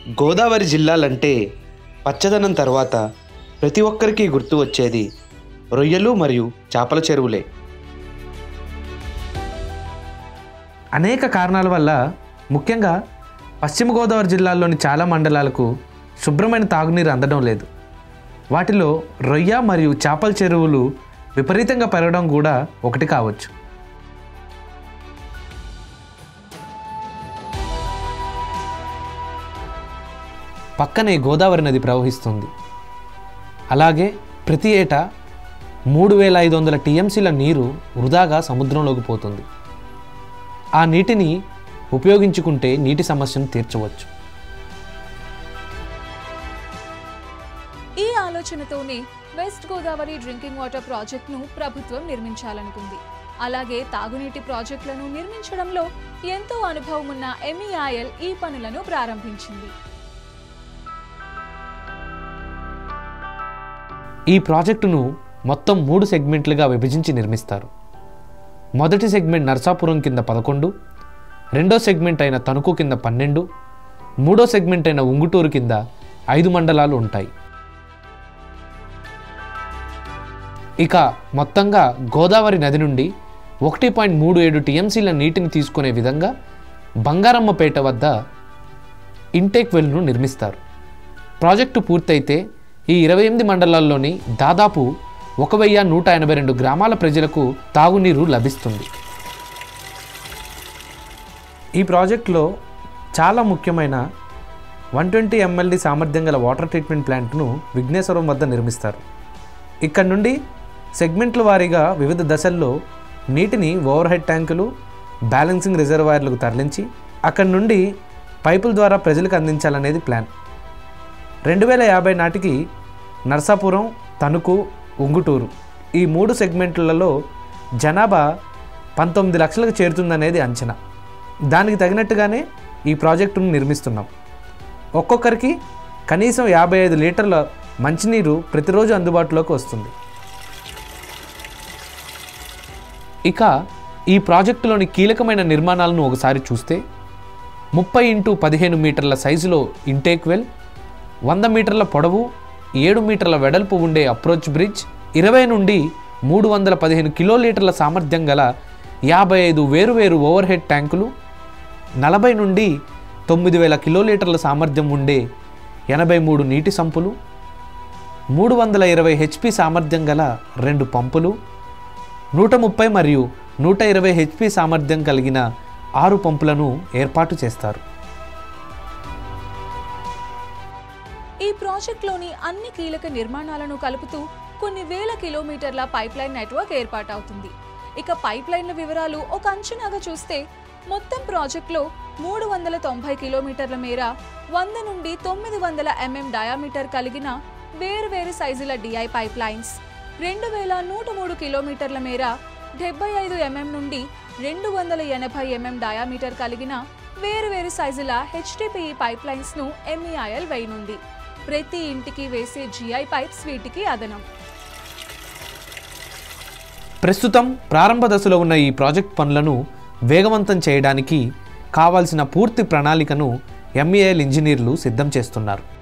గోదావరి జిల్లాలంటే పచ్చదనం తర్వాత ప్రతి ఒక్కరికి గుర్తు వచ్చేది రొయ్యలు మరియు చేపల చెరువులే అనేక కారణాల వల్ల ముఖ్యంగా పశ్చిమ గోదావరి జిల్లాలోని చాలా మండలాలకు శుభ్రమైన తాగునీరు అందడం లేదు వాటిలో రొయ్య మరియు చేపల చెరువులు విపరీతంగా పెరగడం కూడా ఒకటి కావచ్చు పక్కనే గోదావరి నది ప్రవహిస్తుంది అలాగే ప్రతి ఏటా మూడు వేల ఐదు వందల టీఎంసీల నీరు వృధాగా సముద్రంలోకి పోతుంది ఆ నీటిని ఉపయోగించుకుంటే నీటి సమస్యను తీర్చవచ్చు ఈ ఆలోచనతోనే వెస్ట్ గోదావరి డ్రింకింగ్ వాటర్ ప్రాజెక్ట్ను ప్రభుత్వం నిర్మించాలనుకుంది అలాగే తాగునీటి ప్రాజెక్టులను నిర్మించడంలో ఎంతో అనుభవం ఉన్న ఎంఈఐఎల్ ఈ పనులను ప్రారంభించింది ఈ ప్రాజెక్టును మొత్తం మూడు సెగ్మెంట్లుగా విభజించి నిర్మిస్తారు మొదటి సెగ్మెంట్ నర్సాపురం కింద పదకొండు రెండో సెగ్మెంట్ అయిన తణుకు కింద పన్నెండు మూడో సెగ్మెంట్ అయిన ఉంగుటూరు కింద ఐదు మండలాలు ఉంటాయి ఇక మొత్తంగా గోదావరి నది నుండి ఒకటి పాయింట్ మూడు ఏడు టీఎంసీల నీటిని తీసుకునే విధంగా బంగారమ్మపేట వద్ద ఇంటేక్ వెల్ను నిర్మిస్తారు ప్రాజెక్టు పూర్తయితే ఈ ఇరవై ఎనిమిది మండలాల్లోని దాదాపు ఒక వెయ్యి నూట ఎనభై రెండు గ్రామాల ప్రజలకు తాగునీరు లభిస్తుంది ఈ ప్రాజెక్టులో చాలా ముఖ్యమైన వన్ ట్వంటీ ఎంఎల్డి సామర్థ్యం గల వాటర్ ట్రీట్మెంట్ ప్లాంట్ను విఘ్నేశ్వరం వద్ద నిర్మిస్తారు ఇక్కడ నుండి సెగ్మెంట్ల వారీగా వివిధ దశల్లో నీటిని ఓవర్ హెడ్ ట్యాంకులు బ్యాలెన్సింగ్ రిజర్వాయర్లకు తరలించి అక్కడి నుండి పైపుల ద్వారా ప్రజలకు అందించాలనేది ప్లాన్ రెండు వేల యాభై నాటికి నర్సాపురం తణుకు ఉంగుటూరు ఈ మూడు సెగ్మెంట్లలో జనాభా పంతొమ్మిది లక్షలకు చేరుతుందనేది అంచనా దానికి తగినట్టుగానే ఈ ప్రాజెక్టును నిర్మిస్తున్నాం ఒక్కొక్కరికి కనీసం యాభై ఐదు లీటర్ల మంచినీరు ప్రతిరోజు అందుబాటులోకి వస్తుంది ఇక ఈ ప్రాజెక్టులోని కీలకమైన నిర్మాణాలను ఒకసారి చూస్తే ముప్పై ఇంటూ పదిహేను మీటర్ల సైజులో ఇంటేక్ వెల్ వంద మీటర్ల పొడవు ఏడు మీటర్ల వెడల్పు ఉండే అప్రోచ్ బ్రిడ్జ్ ఇరవై నుండి మూడు వందల పదిహేను కిలోలీటర్ల సామర్థ్యం గల యాభై ఐదు వేరువేరు ఓవర్ హెడ్ ట్యాంకులు నలభై నుండి తొమ్మిది వేల కిలోలీటర్ల సామర్థ్యం ఉండే ఎనభై మూడు నీటి సంపులు మూడు వందల ఇరవై హెచ్పి సామర్థ్యం గల రెండు పంపులు నూట ముప్పై మరియు నూట ఇరవై హెచ్పి సామర్థ్యం కలిగిన ఆరు పంపులను ఏర్పాటు చేస్తారు ఈ ప్రాజెక్టులోని అన్ని కీలక నిర్మాణాలను కలుపుతూ కొన్ని వేల కిలోమీటర్ల పైప్లైన్ నెట్వర్క్ ఏర్పాటవుతుంది ఇక పైప్లైన్ల వివరాలు ఒక అంచనాగా చూస్తే మొత్తం ప్రాజెక్టులో మూడు వందల తొంభై కిలోమీటర్ల మేర వంద నుండి తొమ్మిది వందల ఎంఎం డయామీటర్ కలిగిన వేరువేరు సైజుల డిఐ పైప్ లైన్స్ రెండు వేల నూట మూడు కిలోమీటర్ల మేర డెబ్బై ఐదు ఎంఎం నుండి రెండు వందల ఎనభై ఎంఎం డయామీటర్ కలిగిన వేరువేరు సైజుల హెచ్డిపిఈ పైప్ లైన్స్ ను ఎంఈఐఎల్ వేయనుంది ప్రతి ఇంటికి వేసే జిఐ పైప్స్ వీటికి అదనం ప్రస్తుతం ప్రారంభ దశలో ఉన్న ఈ ప్రాజెక్ట్ పనులను వేగవంతం చేయడానికి కావాల్సిన పూర్తి ప్రణాళికను ఎంఈఐఎల్ ఇంజనీర్లు సిద్ధం చేస్తున్నారు